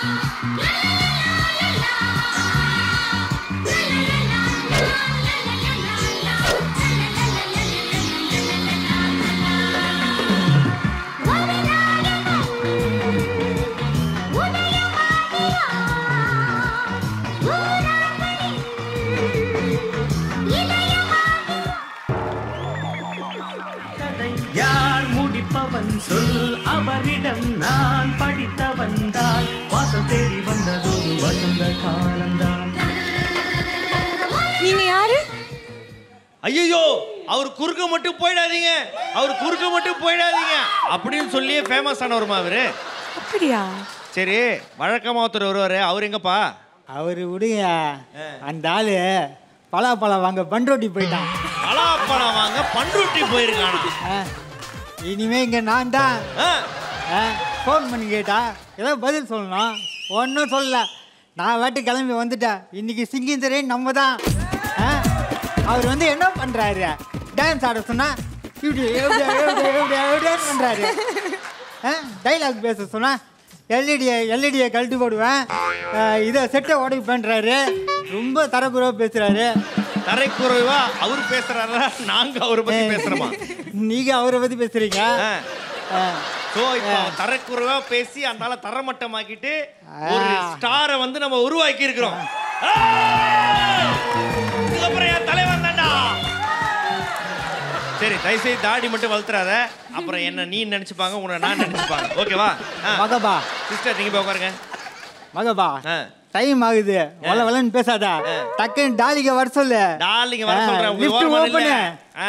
யார் முடிப்பவன் சொல் அவரிடம் நான் படித்தவன் தான் வாசல் தேடி வந்தது வசந்த காலந்தான் நீங்க யாரு ஐயோ அவர் குறுக்க மட்டும் போயிடாதீங்க அவர் குறுக்க மட்டும் போயிடாதீங்க அப்படின்னு சொல்லியே ஃபேமஸ் ஆனவருமா அவரு அப்படியா சரி வழக்கமா ஒருத்தர் வருவாரு அவர் எங்கப்பா அவர் விடுங்க அந்த ஆளு பலாப்பழம் வாங்க பண்ரோட்டி போயிட்டான் பலாப்பழம் வாங்க பண்ருட்டி போயிருக்கானா ஆ, இனிமே இங்க நான் தான் ஆ, ஃபோன் பண்ணி கேட்டா ஏதோ பதில் சொல்லணும் ஒன்றும் சொல்லல நான் வாட்டி கிளம்பி வந்துட்டேன் இன்னைக்கு சிங்கிங் திரையும் நம்ம தான் ஆ, அவர் வந்து என்ன பண்றாரு டான்ஸ் ஆட சொன்னா இப்படி எப்படி எப்படி எப்படி எப்படி பண்றாரு டைலாக் பேச சொன்னா எல்இடியை எல்இடியை கழட்டி போடுவேன் ஆ, இதை செட்டை உடைப்பேன்றாரு ரொம்ப தரக்குறவாக பேசுறாரு தரைக்குறைவா அவர் பேசுறாரா நாங்க அவரை பத்தி பேசுறோமா நீங்க அவரை பத்தி பேசுறீங்க ஆ. ஆ. சோ இப்போ தரக்குறைவா பேசி அதனால தரமட்டமாக்கிட்டு ஒரு ஸ்டாரை வந்து நம்ம உருவாக்கி இருக்கிறோம் இதுக்கப்புறம் என் தலைவர் தான்டா சரி தயவுசெய்து தாடி மட்டும் வளர்த்துறாத அப்புறம் என்ன நீ நினைச்சுப்பாங்க உன்னை நான் நினைச்சுப்பாங்க ஓகேவா மகபா சிஸ்டர் நீங்க போய் உட்காருங்க மகபா ஆ. டைம் ஆகுது வள வளன்னு பேசாத டக்குன்னு டாலிக வர சொல்லு டார்லிங்க வர ஆ, சொல்றேன் உங்களுக்கு lift ஓரமா open. நில்லு. ஆ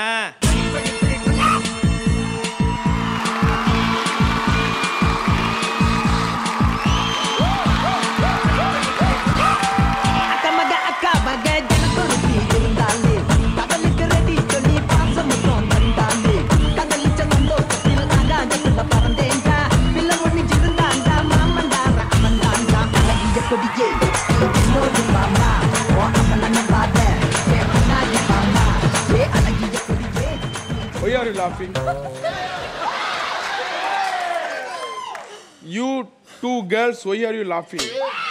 அக்கமக அக்காமக ஜனத்தொருத்தி இருந்தாலே கடலுக்கு ரெடி சொல்லி பாசமுத்தம் வந்தாலே கடலிச்ச சந்தோஷத்தில் ஆகாயத்துல பறந்தேன்டா பிள்ளை ஒண்ணிச்சிருந்தாண்டா மாமண்டார அமந்தாண்டா அழகிய கொடியே என்னோடு மாமா ஓ அம்மன் பாத ஏ முன்னாடி மாமா ஏ அழகிய கொடியே Why are you laughing? You two girls, why are you laughing?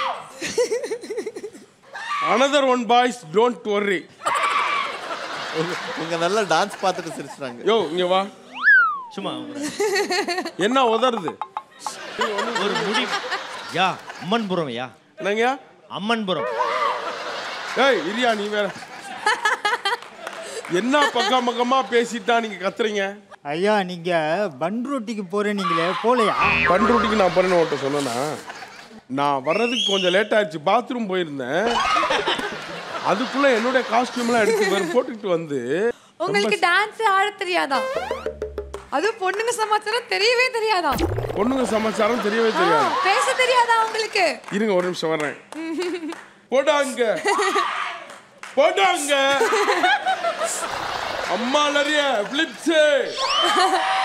Another one, boys, don't worry. உங்க நல்லா டான்ஸ் பார்த்துட்டு சிரிச்சுறாங்க யோ இங்க வா சும்மா என்ன உதறுது ஒரு முடி யா அம்மன்புரம் யா என்னங்க அம்மன்புரம் ஏய் இரியா நீ வேற என்ன பக்கம் பக்கமா பேசிட்டா நீங்க கத்துறீங்க ஐயா நீங்க பன் ரொட்டிக்கு போறேன் நீங்களே போலையா பண்ருட்டிக்கு நான் போறேன்னு உன்கிட்ட சொன்னேனா நான் வர்றதுக்கு கொஞ்சம் லேட் ஆயிடுச்சு பாத்ரூம் போயிருந்தேன் அதுக்குள்ள என்னுடைய காஸ்டியூம்லாம் எடுத்து வேறு போட்டுக்கிட்டு வந்து உங்களுக்கு டான்ஸ் ஆட தெரியாதா அது பொண்ணுங்க சமாச்சாரம் தெரியவே தெரியாதா பொண்ணுங்க சமாச்சாரம் தெரியவே ஆ, தெரியாது பேச தெரியாதா உங்களுக்கு இருங்க ஒரு நிமிஷம் வர்றேன் போடாங்க போடாங்க அம்மா நிறைய பிளிப்ஸ்